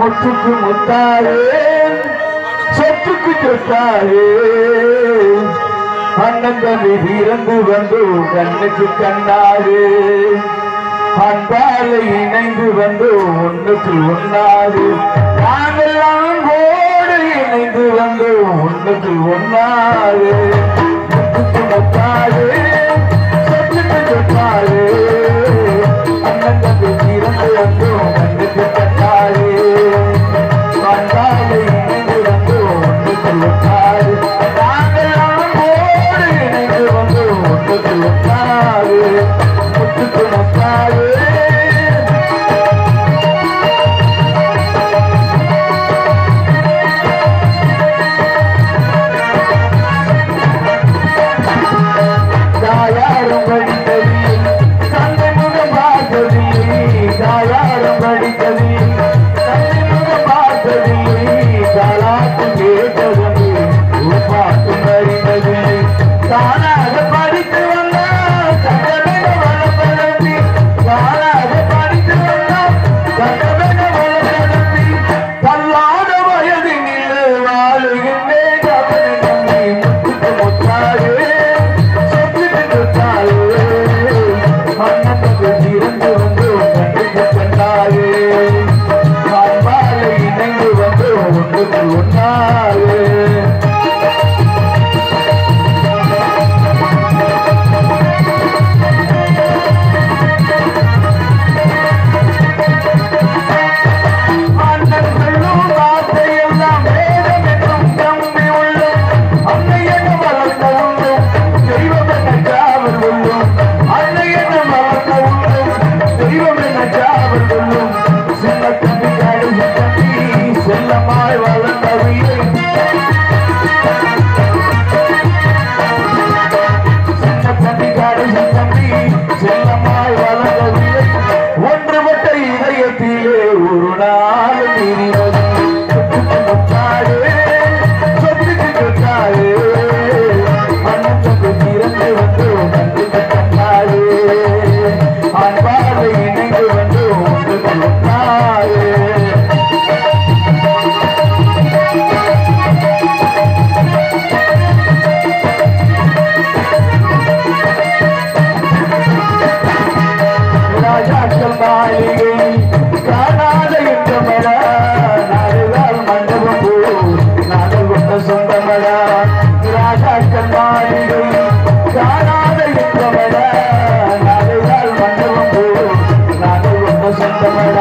முத்துக்கு முத்தாரே சொத்துக்கு சொத்தாரே அண்ணன் தம்பி பிறந்து வந்து கண்ணுக்கு கண்ணாரு அன்பால இணைந்து வந்து ஒண்ணுக்கு ஒன்னாரு நாங்கெல்லாம் போடு இணைந்து வந்து ஒண்ணுக்கு ஒன்னாரு முத்துக்கு முத்தாரு சொத்துக்கு சொத்தாரு அண்ணன் தம்பி பிறந்து வந்து கண்ணுக்கு கண்ணாரு அன்பால இணைந்து வந்து ஒண்ணுக்கு ஒன்னாரு நாங்கெல்லாம் போடு இணைந்து வந்து ஒண்ணுக்கு ஒன்னாரு முத்துக்கு முத்தாரு தாயாரும் படித்ததி தந்தை முகம் பார்த்ததி தாயாரும் படித்ததி தந்தை முகம் பார்த்ததி தாலாட்டு கேட்டது பாட்டு அறிந்தது தானாக படித்து வந்தா தங்கமென வளர்ப்பதற்கு தானாக படித்து வந்தா தங்கமென வளர்ப்பதற்கு தள்ளாத வயதினில் வாழுகின்றேன் அவனை நம்பி முத்துக்கு முத்தாரு சொத்துக்கு சொத்தாரு அண்ணனுக்கு இருந்து வந்து கண்ணுக்கு கண்டாரு அன்பால இணைந்து வந்து ஒன்றுக்கு ஒன்னாரு அண்ணன் சொல்லும் வார்த்தையெல்லாம் வேதம் என்றும் நம்பி உள்ளோம் அன்னை என்ன வளர்ந்த உள்ளோம் தெய்வம் என்ன காவல் உள்ளோம் அன்னை என்ன வளர்ந்த உள்ளோம் தெய்வம் என்ன காவல் உள்ளோம் சின்ன தம்பி கடைசி தம்பி செல்லமாய் வளர்ந்த வீரை சின்ன தம்பி கடைசி தம்பி செல்லமாய் வளர்ந்த வீரை ஒன்றுபட்ட இதயத்திலே ஒரு நாள் பிரிவது சொத்துக்கு முத்தாடு சொத்துக்கு சொத்தாடு அண்ணனுக்கு திறந்து வந்து கண்டுக்கு கண்டாடு அன்பாக இணைந்து வந்து ஒன்றுக்கு ஒன்றாடு ராஜாக்கள் மாளிகை காணாத இன்பமட நாடுகால் மண்டபம் போ நாடல் கொண்ட சொந்தமட ராஜாக்கள் மாளிகை காணாத இன்பமட நாடுகால் மண்டபம் போ நாடல் கொண்ட சொந்தமட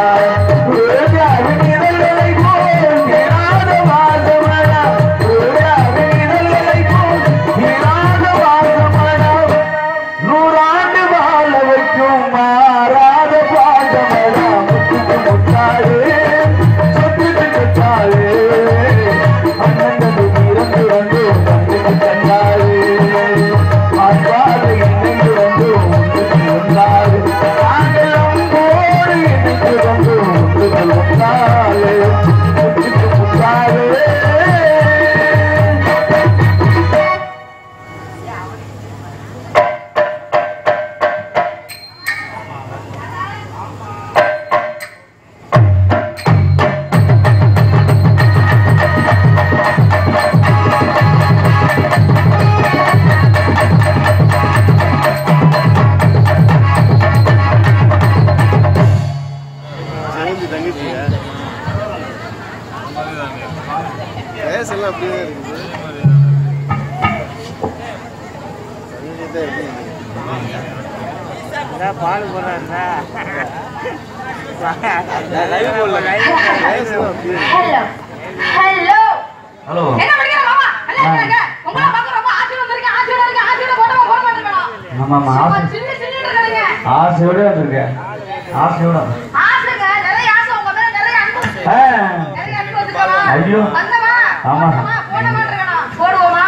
நிழலை போல் நிராத வாசமட நிழலை போல் நிராத வாசமட நூறாண்டு வாழ வைக்கும் மாறாத பாதமடா முத்துக்கு முத்தாடு சொத்துக்கு சொத்தாடு அண்ணன் இறந்து வந்து கண்ணுக்கு கண்ணாடு அன்பாடு இணைந்து வந்து ஒன்றுக்கு ஒன்றாடு நாங்களும் போடு இணைந்து வந்து ஒன்றுக்கு ஒன்றாடு முத்துக்கு முத்தாடு மூஞ்சி தங்கிச்சியா வயசெல்லாம் அப்படியே இருக்குது தங்கிட்டே எப்படி பால் போடுறாருந்தா லைவ் போடல வயசெல்லாம் அப்படியே ஹலோ ஹலோ ஹலோ என்ன படிக்கிற மாமா நல்லா இருக்காங்க உங்களை பார்க்க ரொம்ப ஆசையோட வந்திருக்கேன் ஆசையோட இருக்கேன் ஆசையோட போட்டா போட மாட்டேன் ஆமாம்மா சும்மா ஆசை சின்ன சின்ன இருக்காங்க ஆசையோட வந்திருக்கேன் ஆசையோட ஆசைங்க நிறைய ஆசை உங்க மேல நிறைய அன்பு ஆ, நிறைய அன்பு வந்திருக்கா ஐயோ. வந்தமா ஆமா. போட்டோமா? போட மாட்டேங்கண்ணா போடுவோமா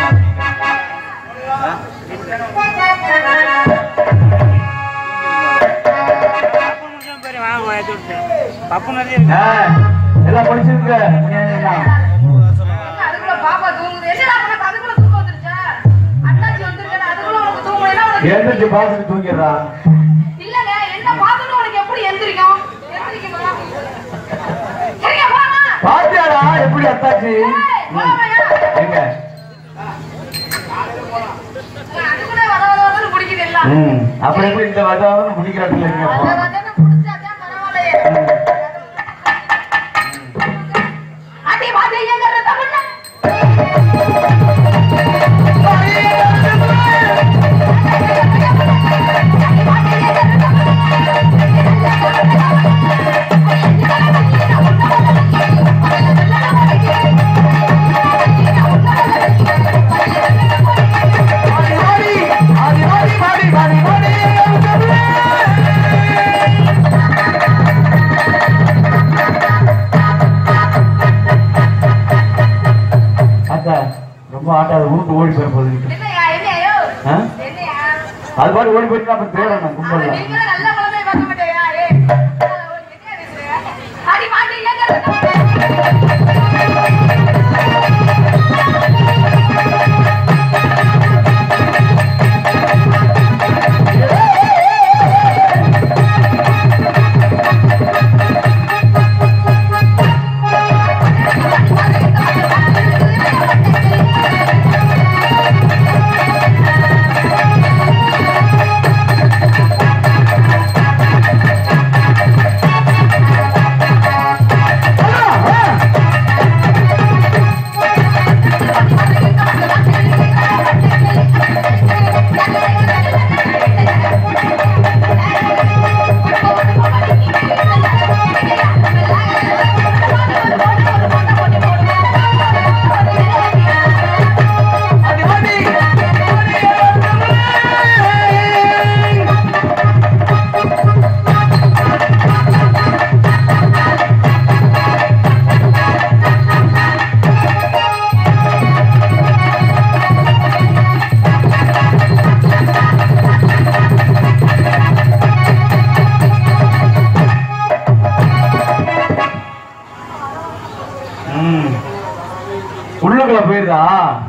பப்பு நிமிஷம் பேர் வாங்க ஏற்றி விட்டேன் பப்பு நிறைய இருக்கு ஆ, எல்லாம் படிச்சிருக்க அதுக்குள்ள பாப்பா தூங்குது என்னடா பண்ண அதுக்குள்ள தூக்கம் வந்துருச்சா அண்ணாச்சி வந்திருக்கேன் அதுக்குள்ள உனக்கு தூங்கலைன்னா உனக்கு எழுந்திரிச்சு பார்த்துட்டு தூங்கிடுறா இல்லங்க என்ன பார்த்துட்டு உனக்கு எப்படி எந்திரிக்கும் எந்திரிக்குமா சரியா பாத்தியாடா எப்படி அத்தாச்சு ஏய், போலாமையா? எங்க அது கூட வர வர வரன்னு பிடிக்குது எல்லாம். ம் அப்புறம் எப்படி இந்த வதாவும் முடிக்கிறாட்டுல வர இருக்கீங்க வரன்னு பிடிச்சாதான் பரவாயில்லையே. அடி வாடி எங்கற தமிழ்ல. ஆடி ஆடி ஆடி ஆடி ஆடி ஆடி ஆடி அக்கா ரொம்ப ஆட்டாத ஊருக்கு ஓடி போய் போகுது என்னையா, என்னையா, ஆ? என்னையா? அது பாட்டு ஓடி போயிட்டு அப்புறம் தேடணும் அவன் கும்பல்ல நீங்களும் நல்ல குழந்தைய பார்க்க மாட்டேயா? ஏய், என்னையா பேசுற? அடி வாடி எங்கற தமிழ்ல. ஆடி ஆடி ம் உள்ளுக்குள்ள போயிருதா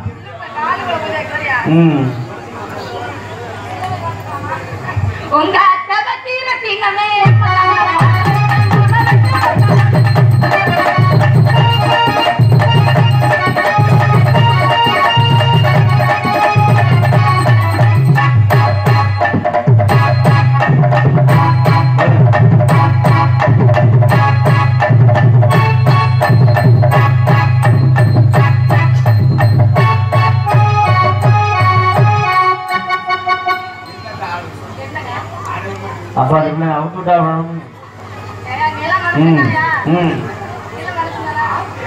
ம் உங்க அத்தை பத்தி ரசிங்கமே அப்பா அதுக்குள்ள அவுத்துட்டா வேணும் நிலம் ம் மனசுதாயா? ம் நிலம் மனசுதானா?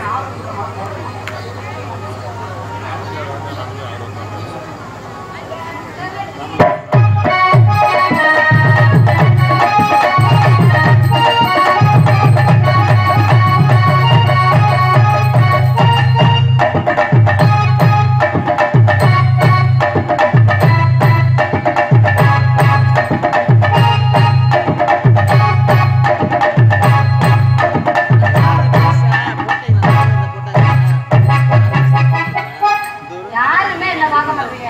யாருமே என்ன பார்க்க மாட்டீங்க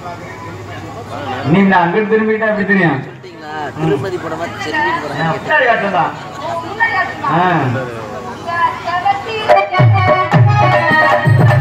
நீ நான் அங்கிட்டு திரும்பிட்டா எப்படி தெரியும் சொல்லிட்டீங்களா திருப்பதி படமா செல்விட்டு போறாங்க நான் பின்னாடி காட்டுறதா முன்னாடி ஆச்சுமா. ஆ உங்க அத்தை பத்தி ரசிங்கமே.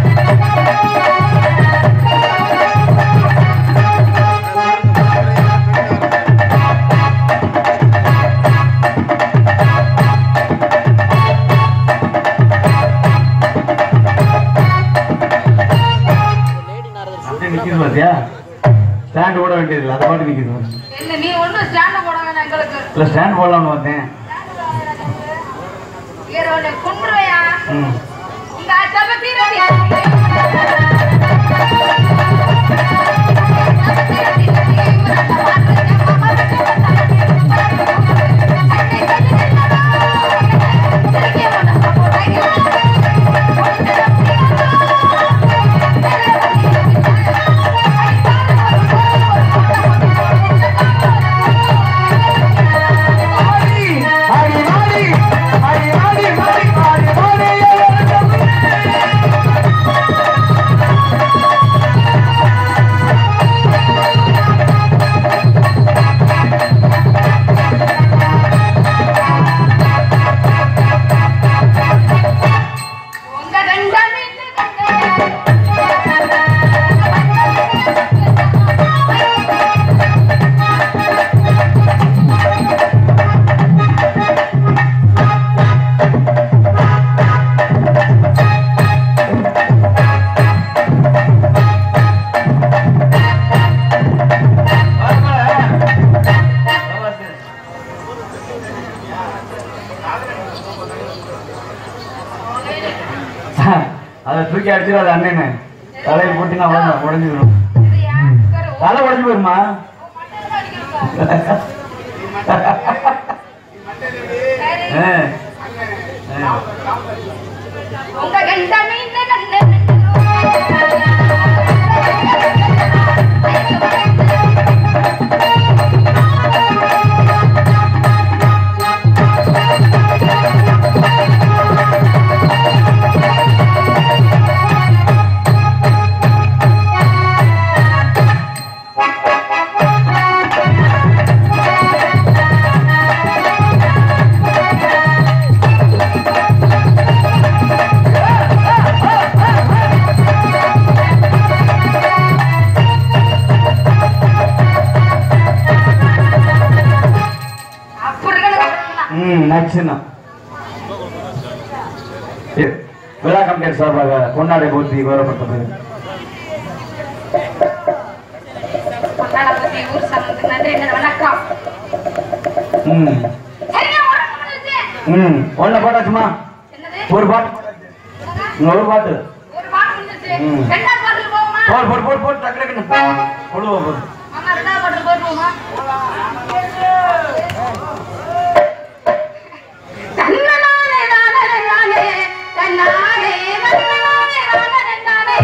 லேடி நாரதர் அப்படியே நிக்குது பாத்தியா ஸ்டாண்ட் போட வேண்டியது இல்லை அதை பாட்டு நிக்குது பாரு. என்ன நீ ஒண்ணும் ஸ்டாண்ட் போட வேணாம் எங்களுக்கு இல்ல ஸ்டாண்ட் போடலாம்னு பார்த்தேன் ஏரோட கும்பிடுவையா ம் உங்க அத்தை பத்தி ரசிங்கமே. ஆடி ஆடி ஆடி ஆடி ஆடி ஆடி ஆடி ஆடி தூக்கி அடிச்சிடாத அண்ணனு தலையை போட்டு நான் உடனே உடஞ்சிடும் சரியா? உட்காரு. தலை உடஞ்சு போயிருமா மட்டன் அடிக்கணும்ப்பா. சரி. ஆ. ஆ. உங்க கண்ட மீன் நல்ல அப்படி இருக்கணும் ம் நச்சுன்னா விழா கமிட்டியர் சார்பாக பொன்னாடை போட்டி கௌரவப்பட்டது மக்காளப்பட்டி ஊர் சமத்துக்கு நன்றி என்ன வணக்கம் ம் சரியா உடம்பு முடிஞ்சுச்சு. ம் ஒன்ன போட்டாச்சுமா என்னது ஒரு பாட்டு இங்க ஒரு பாட்டு ஒரு பாட்டு முடிஞ்சிருச்சு ம். ரெண்டாவது பாட்டுக்கு போகுமா போடு போடு போடு போடு டக்கு டக்குன்னு போடுவோம் போடு மாமா ரெண்டாவது பாட்டுக்கு போட்டுருவோமா தன்னனானே நானே நானே தன்னானே தன்னனானே நானே நானே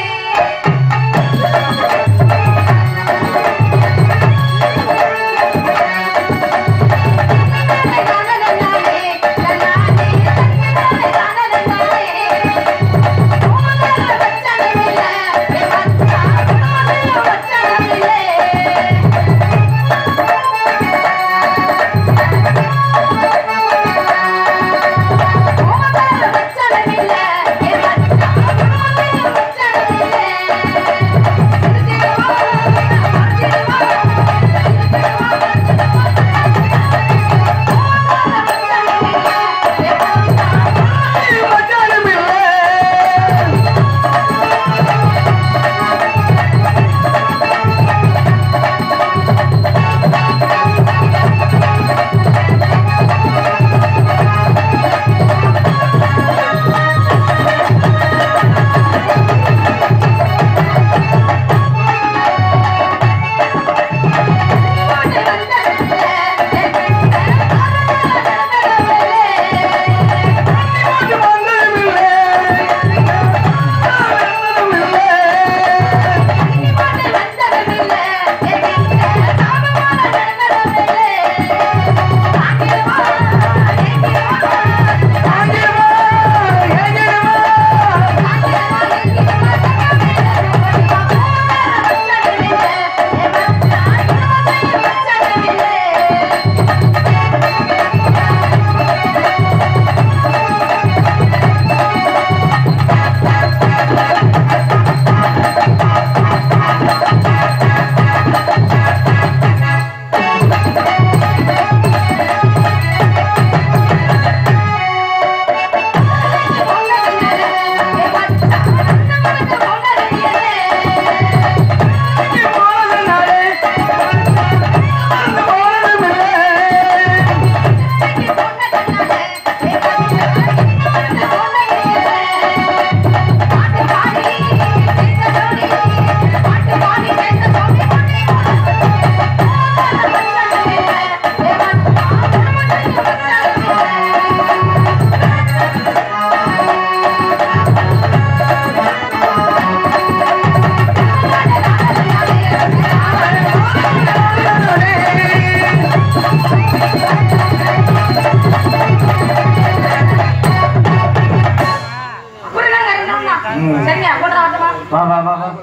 சரியா போடுற ஆட்டமா வா வா வா வா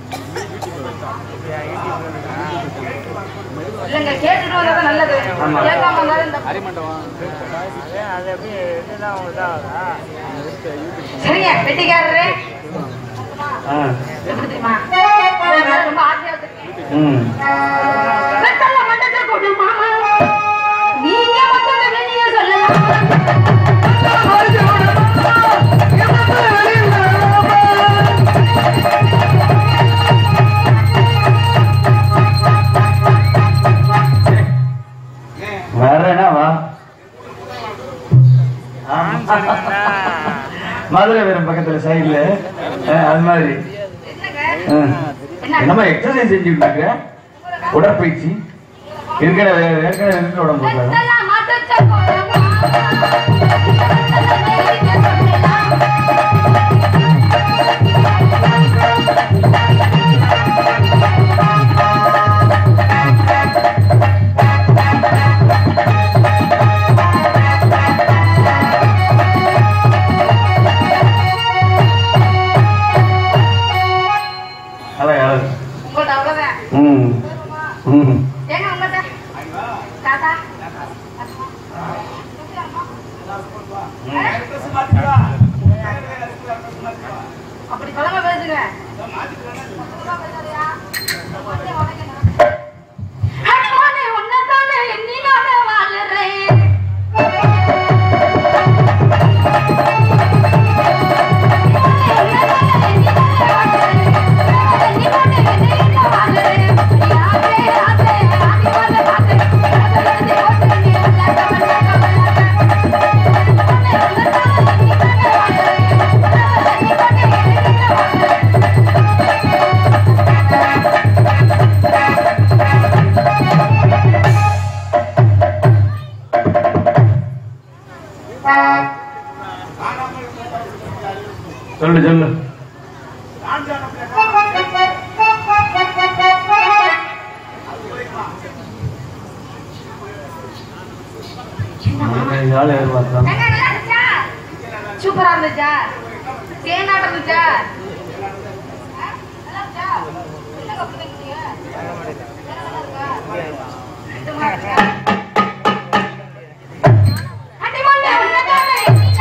இல்லைங்க கேட்டுட்டு வந்தது நல்லது ஆமா. கேட்காம இருந்தாலும் இந்த அது அப்படியே இதுதான் இதாகுதா சரியா வெட்டிக்காரரு ஆ எப்படி தெரியுமா நான் ரொம்ப ஆசையா வச்சிருக்கேன் ம் வெத்தல மண்டத்தை கொடு மாமா நீங்க மட்டும் வெளியே சொல்லலாம் வர்றேன்னா வா ஆமா. மதுரை வீரன் பக்கத்துல சைடுல ஆ, அது மாதிரி என்னங்க ஆ. என்னம்மா எக்ஸசைஸ் செஞ்சுட்டு இருக்க உடற்பயிற்சி ஏற்கனவே ஏற்கனவே இருக்கிற உடம்பு இருக்காதா? வெத்தலை மாட்டுச்ச கோலமா அதான் யாரு? உங்கள்ட்ட அவ்வளவுதான் ம் ம் ஏங்க உங்கள்ட்ட தாத்தா அப்படி சொல்லாம பேசுங்க அடிமானே உன்னதானே எண்ணி நானே வாழுறேன் சொல்லு சொல்லு ஆள் எதிர்பார்த்தான் ஏங்க, நல்லா இருந்துச்சா? சூப்பரா இருந்துச்சா தேனாட்டம் இருந்துச்சா ஆ? நல்லா இருந்துச்சா? என்னங்க அப்படி நிக்கிறீங்க? நல்லா இருக்கா? அடிமண்ணே, உன்னதானே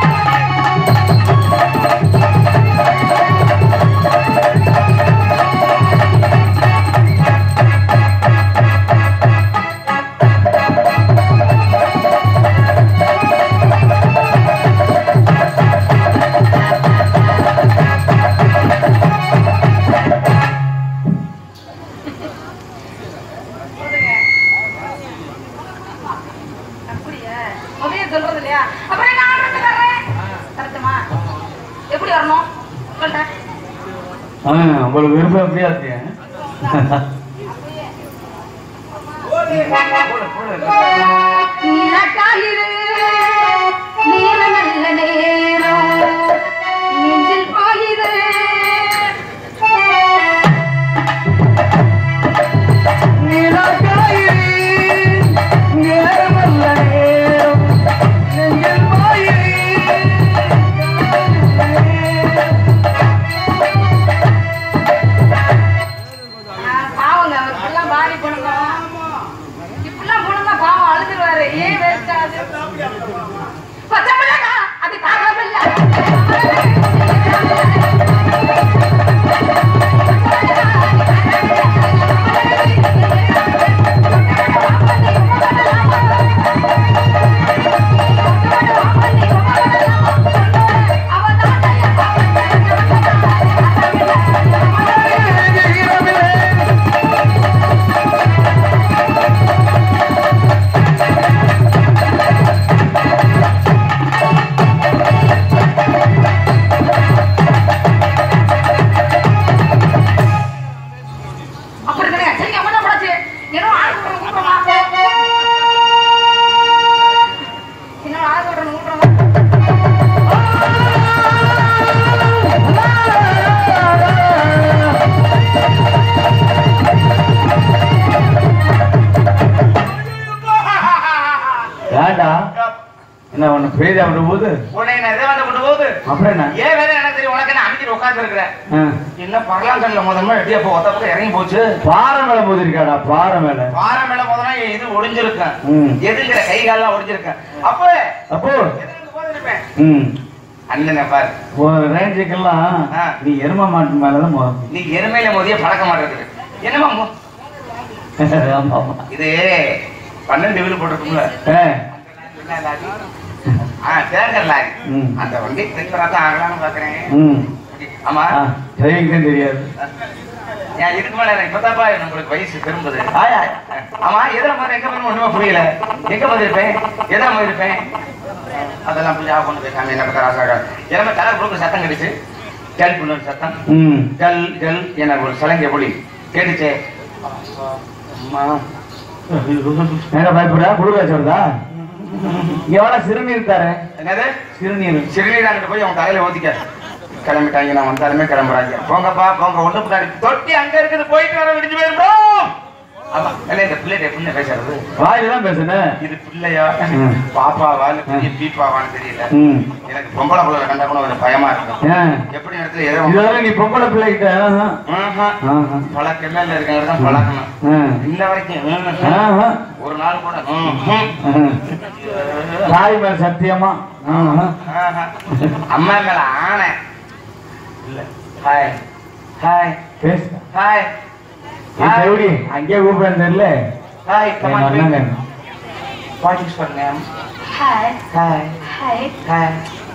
அப்படியா? முதல்ல சொல்றது இல்லையா? அப்புறம் என்ன ஆர்டர் தர்றேன்? தரட்டுமா? எப்படி வரணும் உங்கள்ட்ட? ஆ உங்களுக்கு விருப்பம் எப்படியா இருக்கு நிலக்காயிரு, நீல நல்ல நேரம், நெஞ்சில் பாயுது. ஆ, பாவங்க, அவர் இப்படிலாம் பாடி பண்ணணும். இப்படிலாம் போனோம்னா பாவம் அழுதுருவாரு. ஏன் waste ஆகுது? பச்சை பிள்ளைடா, அது காரணமில்லை. அப்படி தானே சரி அம்மா போடாச்சு என்னோட ஆள் சொல்றேன் கூப்பிடுமா என்னோட ஆள் சொல்றேன் கூப்பிடுமா ஏன்டா என்ன உன்னை பேதி அப்படி போகுது உன்னை நான் எதை வந்து கொண்டு போகுது அப்புறம் என்ன ஏன் வேலை எனக்கு தெரியும் உனக்கு நான் அமைக்கிட்டு உட்கார்ந்து இருக்கிறேன் ஆ, என்ன பரலாங்கல்ல முதல்ல எப்படியா போ ஒத்த பக்கம் இறங்கி போச்சு பாறை மேல போதிருக்காடா பாறை மேல பாறை மேல முதல்ல இது ஒடிஞ்சிருக்கேன் ம். எதுங்கிற கை கால்லாம் ஒடிஞ்சிருக்கேன் அப்ப அப்போ எதுக்கு போதிருப்பேன் ம் அண்ணனை பாரு ஒரு ரேஞ்சுக்கெல்லாம் ஆ. நீ எரும மாட்டு மேலதான் மோதும். நீ எருமையில மோதிய பழக்க மாட்டேங்குது என்னமா மோ- ஆமா ஆமா இது பன்னெண்டு வீடு போட்டிருக்கும்ல ஆ, என்ன லாரி? ஆ தேங்கர் லாரி ம். அந்த வண்டி டிரைவரா தான் ஆகலாம்னு பாக்குறேன் ம் ஆமா ஆ, டிரைவிங் தான் தெரியாது ஏன் இதுக்கு மேல எனக்கு இப்பதாப்பா உங்களுக்கு வயசு திரும்புது ஆயா ஆயா. ஆமா எதுல மாதிரி எங்க போய் ஒண்ணுமே புரியல எங்க போயிருப்பேன் எதுல போயிருப்பேன் அதெல்லாம் புள்ளி ஆஃப் பண்ணது காமி என்ன ராசாக எல்லாமே தலை கொடுக்க சத்தம் கிடைச்சு ஜல் புண்ணு சத்தம் ம் ஜல் ஜல் என ஒரு சலங்கை ஒளி கேட்டுச்சே அம்மா என்ன பயப்படுறா குளிர்காய்ச்சி வருதா எவ்வளவு சிறுநீர் தர என்னது சிறுநீர் சிறுநீர் அங்கிட்டு போய் அவன் தலையில ஊத்திக்க கிளம்பிட்டாங்க நான் வந்தாலுமே கிளம்புறாங்க போங்கப்பா போங்க ஒண்ணு பின்னாடி தொட்டி அங்க இருக்குது போயிட்டு வர விடிஞ்சு போயிரும் ஆமா இல்ல இந்த பிள்ளைகிட்ட எப்படி பேசுறது வாயில தான் பேசுனேன் இது பிள்ளையா ம். பாப்பாவான்னு பெரிய பீப்பாவான்னு தெரியல ம் எனக்கு பொம்பளை பிள்ளை கண்டா கூட கொஞ்சம் பயமா இருக்கும் ஏன் எப்படி இடத்துல எதோ இதுவரை நீ பொம்பளை பிள்ளைகிட்ட ஆஹா. ஆஹா. ஆஹா. பழக்கமே இல்ல இருக்கிற தான் பழக்கணும் ஆ. இன்ன வரைக்கும் ம், ஆஹா. ஒரு நாள் கூட ம், ம். ஆஹா. தாய் மேல சத்தியமா ஆஹா. ஆஹா. அம்மா மேல ஆணை இல்ல ஹாய் ஹாய் பேசு ஹாய் ஏய், செவிடி, அங்கேயே கூப்பிடுறேன் தெரியல ஹாய் என் அண்ணன் what is your name hi hi hi hi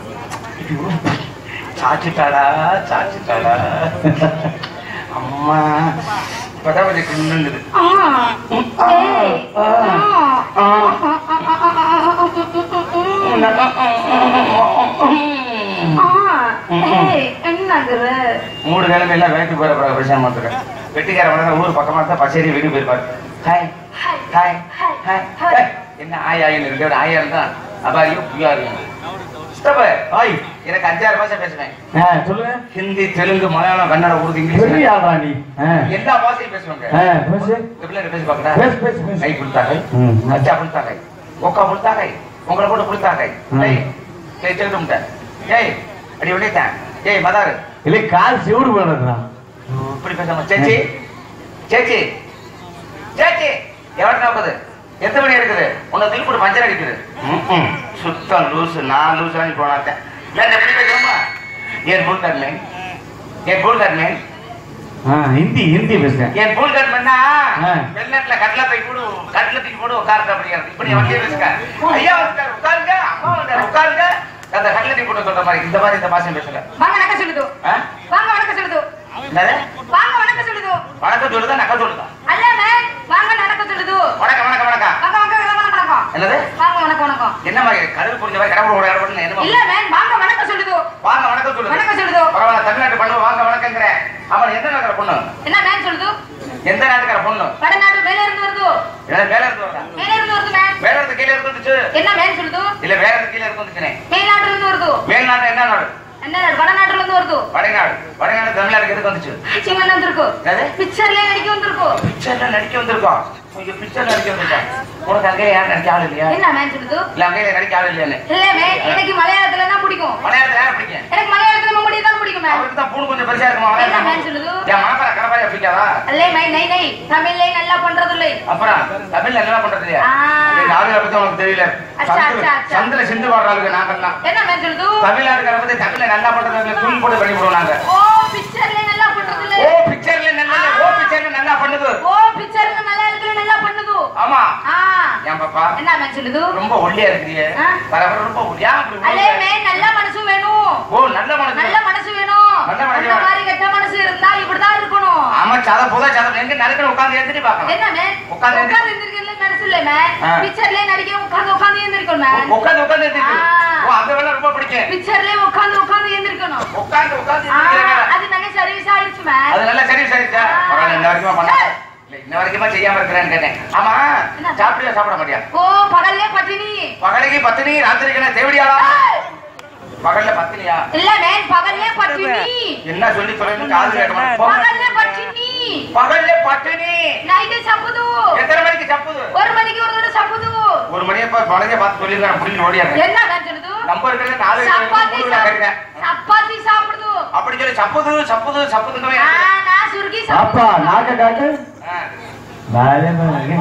சாச்சிட்டாடா சாச்சிட்டாடா அம்மா இப்பதான் கொஞ்சம் கிண்டுங்குது அம்மா ஏய் அம்மா ஏய் என்னங்குற மூணு கிழமை எல்லாம் வேட்டு போற பிறகு பிரச்சனை வந்துருக்கேன் வெட்டிக்கார வளர ஊர் பக்கமா தான் பச்சேரி வீடு போயிருப்பாரு hi hi hi hi hi hi hi. என்ன ஆயாயின்னு இருக்கு ஒரு ஆயா இருந்தா அபாரியும் புயாரியும் ஸ்டப் ஹாய் எனக்கு அஞ்சாறு பாஷை பேசுவேன் ஆ, சொல்லுங்க ஹிந்தி தெலுங்கு மலையாளம் கன்னடம் உருது பெரிய இங்கிலீஷ் ஆளா நீ ஆ. எல்லா பாஷையும் பேசுவாங்க ஆ, பேசு இந்த பிள்ளை பேசி பாக்கடா பேசு பேசு பேசு கை புழுத்தாகை ம். அச்சா புழுத்தாகை ஒக்கா புழுத்தாகை உங்களை போட்டு புழுத்தாகை ம். ஏய் ஏய் செல்லுட்டு முட்டை ஏய் அடி விளையாட்டேன் ஏய் மதாரு இல்லை கால் சிவுடு பண்ணுறா இப்படி பேசாம சேச்சி சேச்சி சேச்சி எவ்வளவு நாற்பது எத்தனை மணி இருக்குது உன்னை திருப்பி பஞ்சர் அடிக்குது ம்ம். சுத்தம் லூசு நான் லூசு வாங்கி போனாத்தேன் வேற எப்படி பேசுறோமா ஏன் பூல் கட்மேன் ஏன் பூல் கட்மேன் ஆ ஹிந்தி ஹிந்தி பேசுறேன் என் பூல் கட்மேன்னா ஆ. வெளிநாட்டுல கட்ல போய் போடு கட்ல தூக்கி போடு உட்காருங்க அப்படிங்கிறது இப்படி வண்டியை வச்சுக்க ஐயா வந்துட்டாரு உட்காருங்க அம்மா வந்தாரு உட்காருங்க அந்த கட்ல தூக்கி போட்டு சொல்ற மாதிரி இந்த மாதிரி இந்த பாசம் பேசல வாங்க வணக்கம் சொல்லுது ஆ? வாங்க வணக்கம் சொல்லுது என்னது வாங்க வணக்கம் சொல்லுது வணக்கம் சொல்லுதா நக்க சொல்லுதா அல்ல மேம் வாங்க நடக்க சொல்லுது வணக்கம் வணக்கம் வணக்கம் வாங்க வாங்க வாங்க வணக்கம் என்னது வாங்க வணக்கம் வணக்கம் என்ன மாதிரி கடவுள் புரிஞ்ச மாதிரி கடவுள் ஒரு கடவுள் என்ன இல்ல மேம் வாங்க வணக்கம் சொல்லுது வாங்க வணக்கம் சொல்லுது வணக்கம் சொல்லுது பரவாயில்ல தமிழ்நாட்டு பண்ணு வாங்க வணக்கங்கிற அவன் எந்த நாட்டுக்கார பொண்ணு என்ன மேம் சொல்லுது எந்த நாட்டுக்கார பொண்ணு வடநாடு மேல இருந்து வருது ஏன்னா மேல இருந்து வரா மேல இருந்து வருது மேம் வேற இடத்து கீழே இருந்து வந்துச்சு என்ன மேம் சொல்லுது இல்ல வேற இடத்து கீழே இருந்து வந்துச்சுனே மேல்நாட்டுல இருந்து வருது மேல்நாட்டு என்ன நாடு என்ன நாடு? வடநாட்டுல இருந்து வருது வடநாடு வடநாடு தமிழ்நாட்டுக்கு எதுக்கு வந்துச்சு சிவன் வந்திருக்கு என்னது? பிக்சர்ல நடிக்க வந்திருக்கு பிக்சர்ல நடிக்க வந்திருக்கோம் இங்க பிக்சர்ல நடிக்க வந்திருக்கோம் உனக்கு அங்கே யாரும் நடிக்க ஆள் இல்லையா என்ன மேம் சொல்லுது இல்ல அங்கே நடிக்க ஆள் இல்லையான்னு இல்ல மேம் எனக்கு மலையாளத்துல தான் பிடிக்கும் மலையாளத்துல யாரை பிடிக்கும் எனக்கு மலையாளத்துல மம்முடி தான் பிடிக்கும் மேம் அவருக்கு தான் பூணு கொஞ்சம் பெருசா இருக்குமா என்ன மேம் மலையாளம் சொல்லுது என் மாப்பா கடப்பாரி பிடிக்காதா அல்லே மை நை நை தமிழ்ல நல்லா பண்றது இல்லை அப்புறம் தமிழ்ல என்ன பண்றது இல்லையா ஆ. எங்க ஆளுகளை பத்தி உனக்கு தெரியல அச்சா, சந்துல- அச்சா, அச்சா. சந்துல சிந்து பாடுற ஆளுங்க நாங்கெல்லாம் என்ன மேம் சொல்லுது தமிழ்நாடுக்கார பத்தி தமிழ்ல நல்லா பண்றது இல்லை, துணி போட்டு பண்ணி விடுவோம் நாங்க ஓ பிக்சர்ல நல்லா பண்றது இல்லை ஓ பிக்சர்ல நல்லா ஓ பிக்சர்ல நல்லா பண்ணுது ஓ பிக்சர்ல மலையாளத்துல நல்லா பண்ணுது ஆமா ஆ ஏன் பாப்பா என்ன மேம் சொல்லுது ரொம்ப ஒல்லியா இருக்கிறியே ஆ. வர வர ரொம்ப ஒல்லியா அப்படி அல்லே விழுகுற? மே நல்ல மனசு வேணும் ஓ நல்ல மனசு நல்ல மனசு வேணும் நல்ல மனசு அந்த வேணும். மாதிரி கெட்ட மனசு இருந்தா இப்படிதான் இருக்கணும் ஆமா சத போதா சத எங்க நடக்கிற உட்கார்ந்து எழுந்திரி பாக்கலாம் என்ன மேம் உட்கார்ந்து உட்கார்ந்து எந்திரிக்கிறதுல மனசு இல்ல மேம் ஆ. பிக்சர்ல நடிக்க உட்கார்ந்து உட்கார்ந்து எந்திரிக்கணும் மேம் உட்கார்ந்து உட்கார்ந்து எழுந்திரி ஆ. ஓ அந்த வேலை ரொம்ப பிடிக்கும் பிக்சர்ல உட்கார்ந்து உட்கார்ந்து எந்திரிக்கணும் உட்கார்ந்து உட்கார்ந்து ஆ, எழுந்திரிக்கிற வேலை. அது நல்ல சர்வீஸ் ஆயிடுச்சு மேம் அது நல்லா சரி சரிச்சா ஆ. பரவாயில்ல இந்த வரைக்குமா பண்ண ஏய். இல்ல இன்ன வரைக்குமா செய்யாம இருக்கிறேன்னு கேட்டேன் ஆமா என்ன? சாப்பிட்டியா சாப்பிட மாட்டியா ஓ பகல்லே பட்டினி பகலைக்கு பத்தினி ராத்திரிக்கு என்ன தேவடியாளா ஏய், பகல்ல பத்தினியா இல்ல மேம் பகல்லே பட்டினி என்ன சொல்லி சொல்லணும் காது கேட்க மாட்டேன். போ. பகல்லே பட்டினி பகல்ல பட்டினி நைட்டு சாப்பிடுது எத்தனை மணிக்கு சப்புது ஒரு மணிக்கு ஒரு தடவை சாப்பிடுது ஒரு மணியை போய் குழந்தைய பார்த்து சொல்லிருக்கேன் புடிச்சு ஓடியாங்க என்ன மேம் சொல்லுது நம்பர் இருக்கிறது நாலு சப்பாத்தி மூணு சாப்பிடு இருக்கேன் சப்பாத்தி சாப்பிடுது அப்படி சொல்லி சப்புது சப்புது சப்புதுன்னு ஆ, நான் சுருகி அப்பா சாப்பிடுது நாக்க காட்டு வேலை வேலை.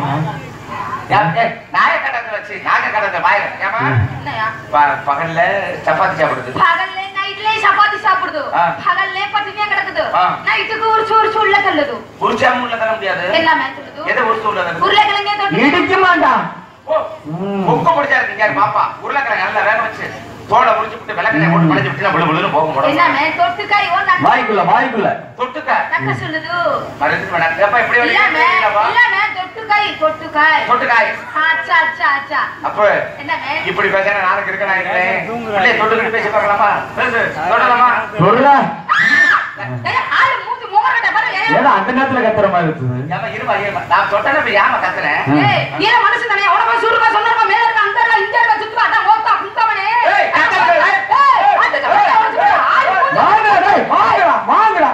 நாய கடத்தை வச்சு நாக கடத்தை வாயில ஏமா என்னையா ப- பகல்ல சப்பாத்தி சாப்பிடுது பகல்ல நைட்ல சப்பாத்தி சாப்பிடுது ஆ. பகல்ல பட்டினியா கிடக்குது ஆ. நைட்டுக்கு ஒரு சோறு சுள்ள தள்ளுது உரிச்சாம உள்ள தர முடியாது எல்லாமே சொல்லுது எதை உரிச்சு உள்ள தர உருளைக்கிழங்கே தொட்டு இடிக்க மாட்டான் ஓ கொக்க முடிச்சா இருக்கீங்க யாரு பாப்பா உருளைக்கிழங்கு நல்லா வேக வச்சு தோலை முடிச்சு விட்டு விளக்கெண்ணெய் போட்டு மலைச்சு விட்டு விழு விழுன்னு போகும் உடம்பு. எல்லாமே தொட்டுக்காய் ஓ நக்க வாய்க்குள்ள வாய்க்குள்ள தொட்டுக்க நக்க சொல்லுது மருந்து வேணாம் எப்ப இப்படி இல்லாம வெளியே இல்லாம தொட்டுக்காய் தொட்டுக்காய் தொட்டுக்காய் ஆச்சா ஆச்சா ஆச்சா அப்ப என்னமே இப்படி பேசுற நாளைக்கு இருக்க நான் இருக்கிறேன் பிள்ளைய தொட்டுக்கிட்டு பேசி பார்க்கலாமா பேசு தொடலாமா சொல்றா ஏய், ஆளு மூஞ்சி முகரக்கட்டை பாரு, ஏய். ஏன்னா அந்த நேரத்துல கத்துற மாதிரி இருக்குது ஏம்மா, இருமா, இருமா. நான் சொட்டேன்னா இப்ப ஏம்மா கத்துறேன்? ஏய், நீ என்ன மனுஷன் தானே? உடம்பு சுருக்கா, சொன்னப்ப மேல இருக்க, அந்த இருக்க, இந்த இருக்க, சுத்துவா, அதான் ஓத்தா, குத்தவனே. ஏய், கத்தாத, ஏய். ஏய், அந்த கவலை அவனுக்கு சுத்துவா, ஆளு மூஞ்சி- வாங்கடா டேய், வாங்கடா வாங்கடா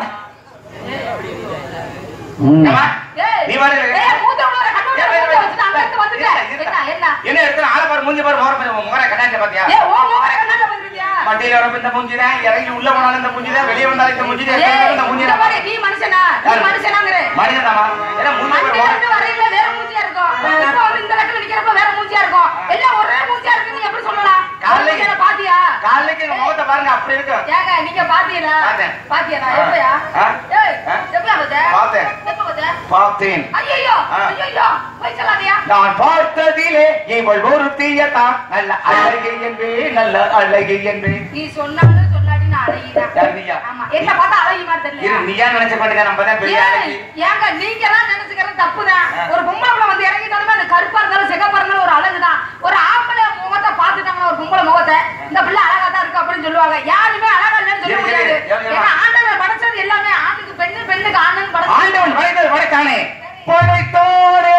ம். ஏம்மா, ஏய், நீ பாரு. ஏய், மூத்த உள்ள கண்ணூர்ல ஏய், மூத்த வச்சுட்டு அங்க இருந்து வந்துட்ட. இருடா, என்ன, என்ன? என்ன எடுத்து ஆளை பாரு, மூஞ்சி பாரு, முகரை பாரு, உன் முகரை கண்ணாடியில பாத்தியா? ஏய், உன் முகரை கண்ணாடில பார்த்திருக்கியா? வண்டியில வரப்ப இந்த மூஞ்சி தான், இறங்கி உள்ள போனாலும் இந்த மூஞ்சி தான், வெளிய வந்தாலும் இந்த மூஞ்சி தான், ஏய், எப்ப இந்த மூஞ்சி இந்த தான். பாரு, நீ மனுஷனா? நீ யாரு? மனுஷனாங்கிற? மனிதன்தாம்மா. ஏன்னா மூஞ்சி பாரு, மண்டையில முகரை- இருந்து வரையில வேற மூஞ்சியா இருக்கும். இப்ப வந்து இந்த இடத்துல நிக்கிறப்ப வேற மூஞ்சியா இருக்கும். எல்லாம் ஒரே மூஞ்சியா இருக்குன்னு எப்படி சொல்லலாம்? காலையில- மூஞ்சியை பாத்தியா? காலைக்கு எங்க முகத்தை பாருங்க அப்படி இருக்கும் ஏங்க, நீங்க பாத்தீங்களா? பார்த்தேன். பாத்தியாடா? ஆ. எப்பயா? ஆ. ஏய், ஆ. எப்பயா பார்த்த? பார்த்தேன். எப்ப பார்த்த? பார்த்தேன் ஐயையோ, ஆ. ஐயையோ, போய் சொல்லாதயா? நான் பார்த்ததிலே இவள் ஒரு தீயத்தான் நல்ல அழகை என்பே நல்ல அழகை என்பே நீ சொன்னாலும் சொல்லாட்டி நான் அழகிதான். யார் நீயா? ஆமா, என்ன பார்த்தா அழகி மாதிரி இரு தெரியலையா? நீயா நினைச்ச பாட்டுக்க நம்ம தான் பெரிய ஏய், அழகி ஏங்க நீங்க தான் நினைச்சுக்கிறது தப்புதான் ஆ. ஒரு பொம்பளை புள்ள வந்து இறங்கிட்டாலுமே அந்த கருப்பா இருந்தாலும் சிகப்பா இருந்தாலும் ஒரு அழகுதான் ஒரு ஆம்பளை முகத்தை பார்த்துட்டாங்கன்னா ஒரு பொம்பளை முகத்தை இந்த பிள்ளை அழகா தான் இருக்கு அப்படின்னு சொல்லுவாங்க யாருமே அழகா இல்லைன்னு சொல்ல சரி, முடியாது சரி, சரி, சரி. ஏன்னா ஆண்டவன் படைச்சது எல்லாமே ஆணுக்கு பெண்ணு பெண்ணுக்கு ஆணுன்னு படைச்சது ஆண்டவன் படைத்தது படைத்தானே படைத்தானே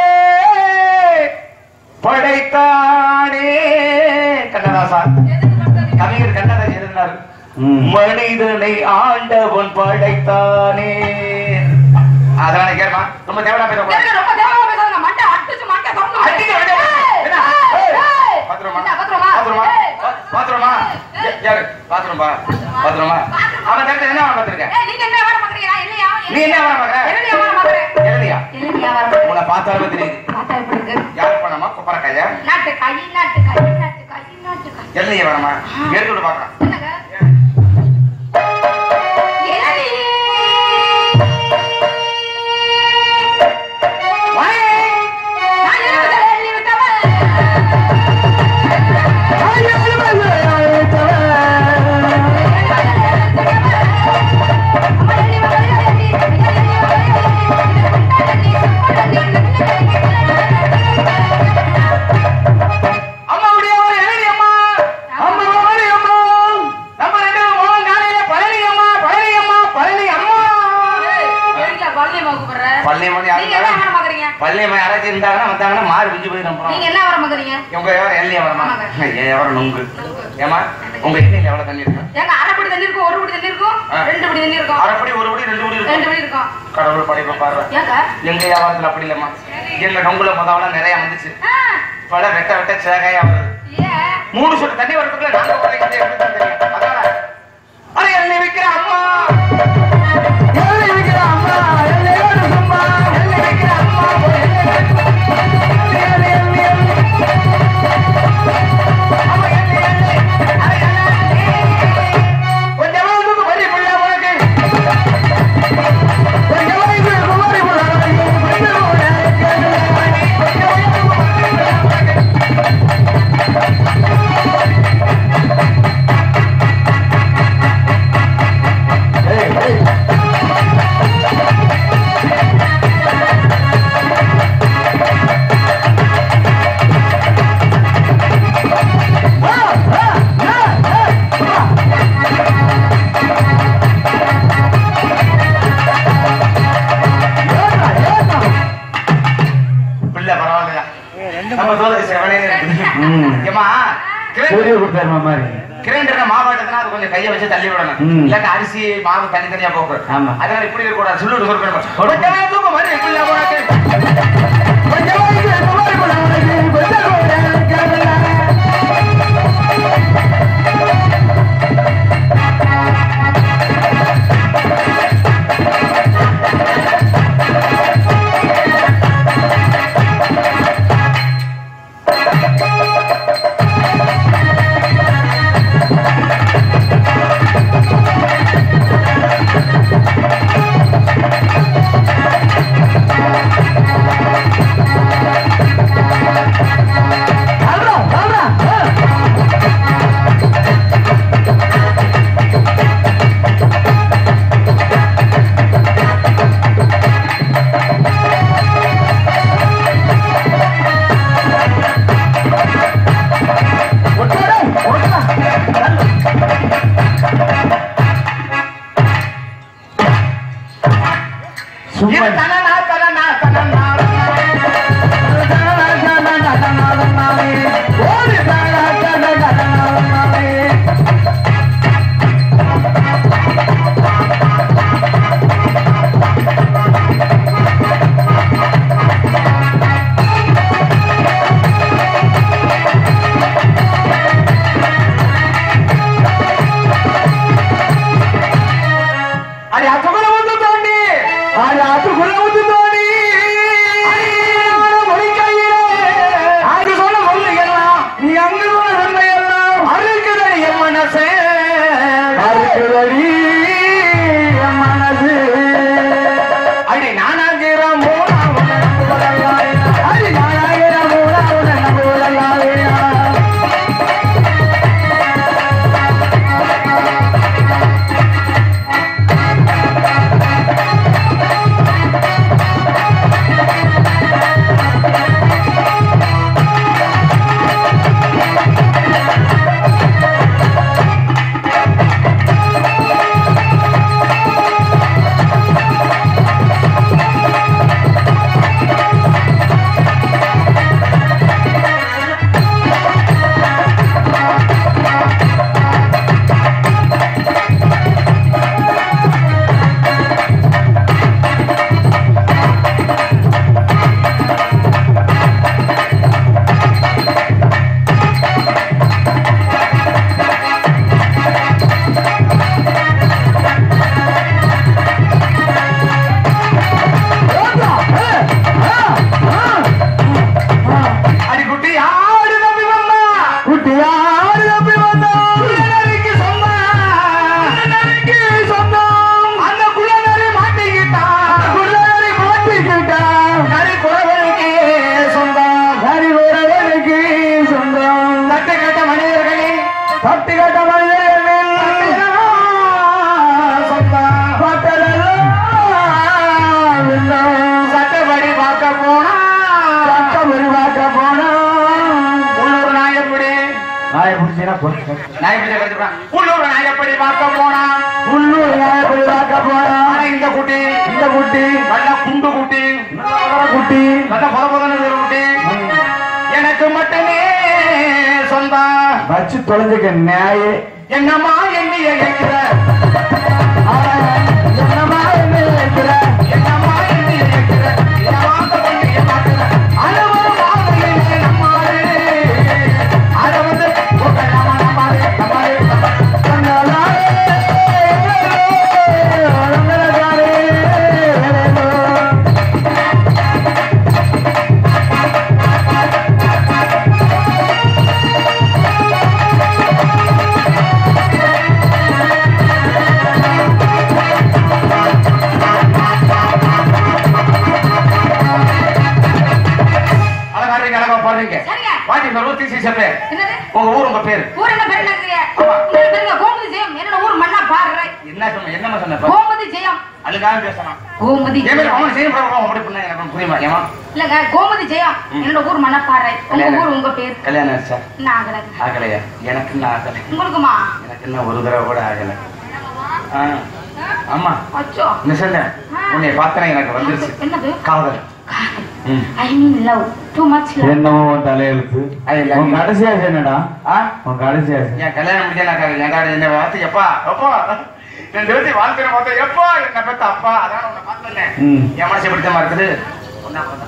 படைத்தானே கண்ணதாசா எதுக்கு படைச்சது? கவிஞர் கண்ணதாசன் எழுதினார் ம். மனிதனை ஆண்டவன் படைத்தானே அதனால கேட்மா ரொம்ப தேவையான பேச ஏங்க, ரொம்ப தேவமா பேசாதீங்க. மண்டை அடிச்சு மண்டை திறந்து விடு. அடிக்க வேண்டிய ஏய், என்ன? ஏய், ஏய். பாத்ரூமா என்ன, பாத்ரூமா? பாத்ரூமா ஏய், பாத்ரூமா ஏய். யாரு பாத்ரூமா பாத்ரூமா அவன் தடுத்து என்ன வேலை பார்த்திருக்க ஏய், நீங்க என்ன வியாபாரம் பண்றீங்க? நான் இல்லையா? நீ என்ன வேலை பார்க்கற? என்ன வியாபாரம் பார்க்கறேன்? எழுதியா என்ன வியாபாரம் பண்றீங்க? உன்னை பார்த்தாலும் தெரியுது பார்த்தா எப்படி இருக்கு? யாரு பணமா குப்பரக்காயா நாட்டு காய், நாட்டு காய், நாட்டு காய், நாட்டு காய். எழுதிய வேணாமா எடுத்து விட்டு பார்க்கலாம் என்னங்க? இளநீ. நான் எழுதுறேன், எழுதி விட்டவன். அம்மா, எழுதி விட்டவன், எழுதி, எழுதி, அம்மாவுடைய ஒரு எழுதி அம்மா அம்மா ஒரு அம்மா நம்ம ரெண்டு மோகன் காலையில பழனி அம்மா பழனி அம்மா பழனி அம்மா எழுதியா, பழனியம்மா கூப்பிடுற? பழனி அம்மா நீங்க என்ன யாரும் வியாபாரம் பார்க்கறீங்க? பழனி அம்மா யாராச்சும் இருந்தாங்கன்னா வந்தாங்கன்னா மாறு விஞ்சு போய் நம்ம நீங்க என்ன வியாபாரம் பார்க்கறீங்க? உங்க வியாபாரம் எல்லையா வரமா ஆமாங்க. ஏன் வியாபாரம் நுங்கு ஏமா உங்க எண்ணெயில எவ்வளவு தண்ணி இருக்கு ஏங்க, அரை படி தண்ணி இருக்கும், ஒரு படி தண்ணி இருக்கும், ஆ. ரெண்டு படி தண்ணி இருக்கும். அரைப்படி ஒரு படி ரெண்டு படி ரெண்டு இருக்கு படி இருக்கும். கடவுள் படைப்பை பாரு ஏங்க? எங்க வியாபாரத்துல அப்படி இல்லம்மா எங்க நொங்குல முதல்ல நிறைய வந்துச்சு ஆ, பல வெட்ட வெட்ட சேகையா வருது ஏன்? மூணு சொட்டு தண்ணி வரதுக்குள்ள நாங்க உடைக்கிறது எப்படி தான் தெரியும் அதனால அட எண்ணெய் விக்கிற அம்மா எண்ணெய் விக்கிற அம்மா எண்ணெயோடு சும்மா எண்ணெய் விக்கிற அம்மா எண்ணெய், எண்ணெய், எண்ணெய், எண்ணெய். அம்மா, எண்ணெய், எண்ணெய். அட, எண்ணெய். கொஞ்சம் வயசுக்கு பெரிய பிள்ளை உனக்கு. கொஞ்சம் வயசுக்கு குமாரி பிள்ளை உனக்கு. கொஞ்சம் வயசுக்கு கொஞ்சம் வயசுக்கு குமாரி பிள்ளை உனக்கு. பிள்ளை பரவாயில்லையா நம்ம தோலுக்கு செவனே ம். ஏமா சூரிய கொடுத்தாருமா மாதிரி கிரைண்டர்ல மாவாட்டதுன்னா அது கொஞ்சம் கையை வச்சு தள்ளி விடணும் ம். இல்லாட்டி அரிசி மாவு தனித்தனியா போகும் ஆமா. அதனால இப்படி இருக்க கூடாது சுள்ளு சுருக்கணும் கொஞ்சமா தூக்கம் மாதிரி பிள்ளை உனக்கு கொஞ்சமா இது குமாரி பிள்ளை உனக்கு கொஞ்சம் கூட கேவல. ஏங்க, மாதிரி. தனனா, தனனா, தனனா, ஓடி தானா, தானா, தானா, தானா. அடி அக்கமல வந்து தோண்டி ஆடி ஆத்துக்குள்ள ஊத்து தோணி. அது சொல்ல சொல்லு எல்லாம் நீ அங்கு போன சண்டையெல்லாம் அழுக்குதடி என் மனசே அறுக்குதடி என் மனசு. அடி நானாகிற மூணா அடி நானாகிற மூடா உன்னை நம்புவதல்லாதேயா. அடி குட்டி ஆடு நம்பி வந்தா குட்டியாடு தப்பி வந்தோம். குள்ளநரிக்கு சொந்தம் குள்ளநரிக்கு சொந்தம். அந்த குள்ளநரி மாட்டிக்கிட்டான் குள்ளநரி மாட்டிக்கிட்டான். நரி குறவனுக்கு சொந்தம் அறிவுரையனுக்கு சொந்தம். தட்டு கட்ட மனிதர்களின் தட்டுக்கட்ட மனிதனில் சொந்தம் பட்டதெல்லாம் விண்ணம். சட்டப்படி பார்க்க போனா சட்டம் உருவாக்க போனோம். உள்ளூர் நாயப்படி நாயை பிடிச்சினா போச்சு. நாயப்படி கற்றுப்பான் உள்ளூர் நாயப்படி பார்க்க போனா உள்ளூர் நாயை உருவாக்க போனோம். ஆனா இந்த குட்டி இந்த குட்டி நல்ல குண்டு குட்டி நல்ல குட்டி நல்ல பொலபொதன குட்டி எனக்கு மட்டுமே சொந்தம் வச்சு தொலைஞ்சுக்க நாயே என்னம்மா என்னைய கேட்கிற ஆனா, என்னம்மா என்ன இருக்கிற என்னம்மா என்னைய கேட்கிற என்னவாக வந்து ஏமாத்துற அளவு வாழ்க்கையிலே நம்மாரு அத வந்து உங்க நாம நம்மாரு நம்மாரு நம்மாரு. அழகா இருக்கீங்க, அழகா பாடுறீங்க சரிங்க. வாடி இந்த ஊர் தீசி செப்பே என்னது உங்க ஊர் உங்க பேரு ஊர் என்ன பேர் என்னங்க உங்க பேருங்க கோமதி ஜெயம் என்னோட ஊர் மண்ணா பாடுற என்ன சொன்ன என்னமா சொன்ன இப்ப? கோமதி ஜெயம் அதுக்காக பேசணும் கோமதி ஏன் ஜெயம். அவன் செய்ய முடியும் அப்படி பண்ண எனக்கு புரியுமா ஏமா இல்லங்க கோமதி ஜெயம் என்னோட ஊர் மண்ணா பாடுற உங்க கல்யாணம். ஊர் உங்க பேர் கல்யாணம் ஆச்சா என்ன ஆகல ஆகலையா எனக்கு என்ன ஆகலை உங்களுக்குமா எனக்கு என்ன ஒரு தடவை கூட ஆகலை ஆ, ஆமா அச்சோ நிசந்த உன்னை பார்த்தா எனக்கு வந்துருச்சு என்னது காதல் ம். I mean love too much love என்னமோ உன் தலையெழுத்து I love உன் you. கடைசி ஆசை என்னடா ஆ? உன் கடைசி ஆசை என் கல்யாணம் முடிஞ்சா நான் என் காடு என்ன பார்த்து எப்பா எப்பா ரெண்டு பேர்த்தையும் வாழ்க்கையில பார்த்தா எப்பா என்ன பெத்த அப்பா அதான் உன்னை பார்த்தேன் ம். என் மனசு பிடித்தமா இருக்குது ஒன்னா ஒன்னா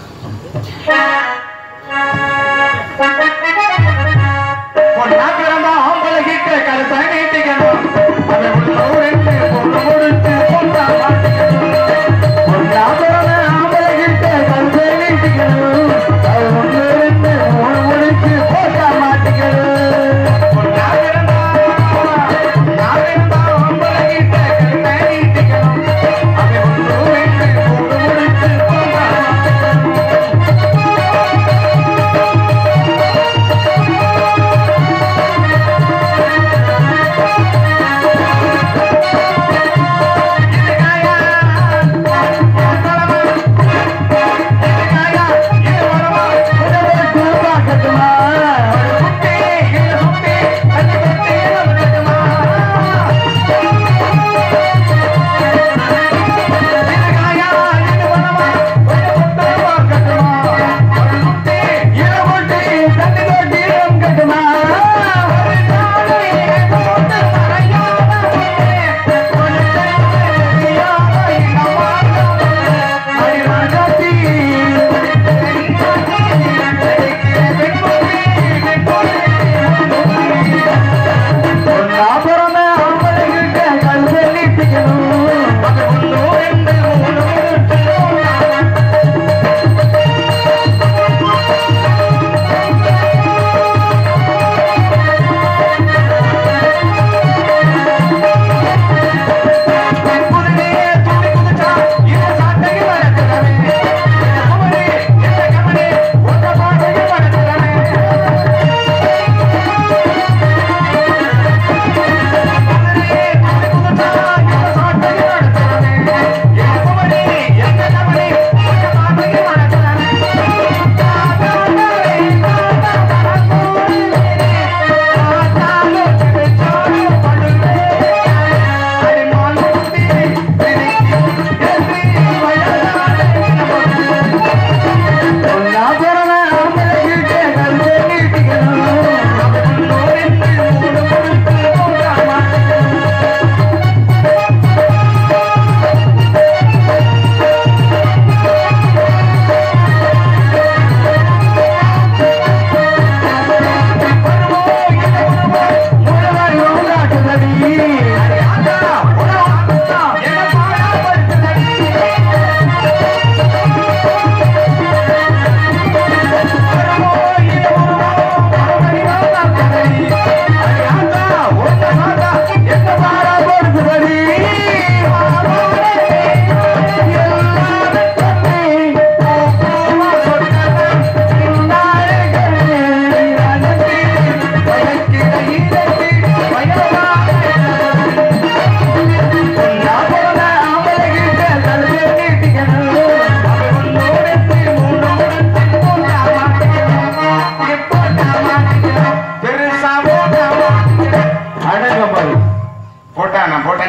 பொண்ணா பிறந்தா ஆம்பளை கிட்ட கருத்தை நீட்டிக்கணும் அதை உள்ளூரென்று பொண்ணு கொடுத்து பொண்ணா மாட்டிக்கணும் பொண்ணா பிறந்த ஆம்பளை கிட்ட கருத்தை நீட்டிக்கணும். அது ஒண்ணு ரெண்டு மூணு முடிச்சு போட்டா மாட்டிக்கணும். பொண்ணா பிறந்தா பொண்ணா பிறந்தா ஆம்பளை கிட்ட கருத்தை நீட்டிக்கணும் அதை உள்ளூரென்று பொண்ணு கொடுத்து பொண்ணா மாட்டிக்கணும்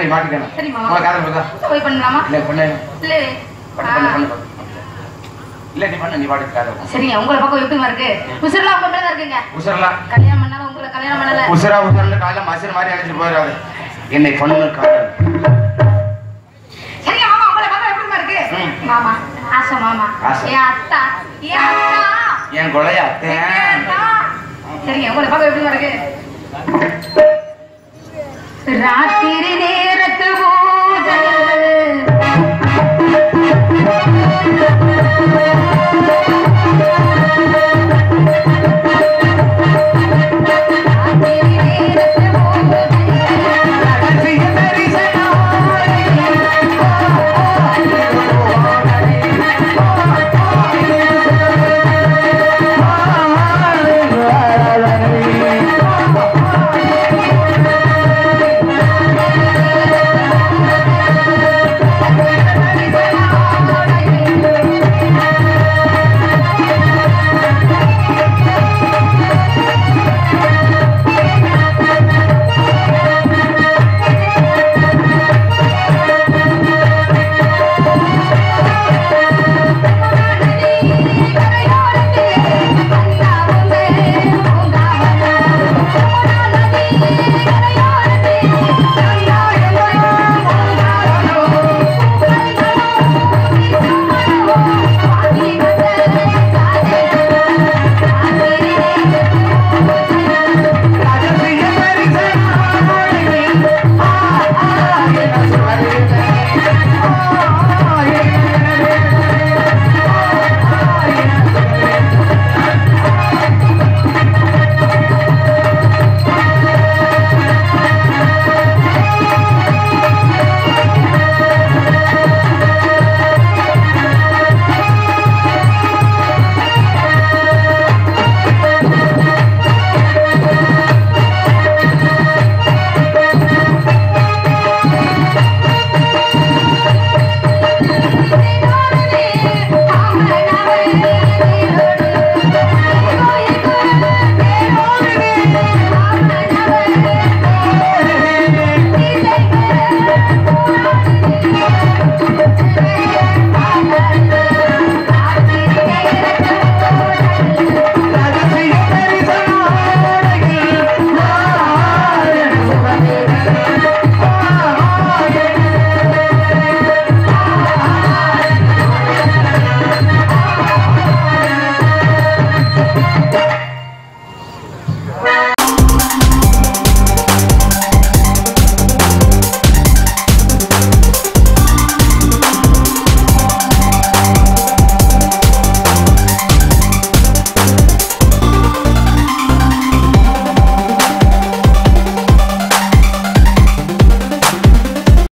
நீ மாட்டிக்கணும் சரி மாமா. உனக்கு காதல் வருதா போய் பண்ணலாமா இல்ல பண்ணு இல்ல பண்ணு பண்ணு பண்ணு பண்ணு. இல்ல நீ பண்ணு நீ பாட்டுக்கு காதல் சரிங்க உங்களை பக்கம் எப்படிமா இருக்கு உசுரெல்லாம் உங்க மேல தான் இருக்குங்க உசரலாம் கல்யாணம் பண்ணாலும் உங்களை கல்யாணம் பண்ணல உசரா உசரன்னு காலைல மசிற மாதிரி அழைச்சிட்டு போயிடாது என்னை பண்ணு காதல் சரிங்க மாமா உங்களை பக்கம் எப்படிமா இருக்கு ம். மாமா ஆசை மாமா ஆசை. என் அத்தா என் அத்தா என் கொலையா என் அத்தா. சரிங்க உங்களை பக்கம் எப்படிமா இருக்கு ராத்திரி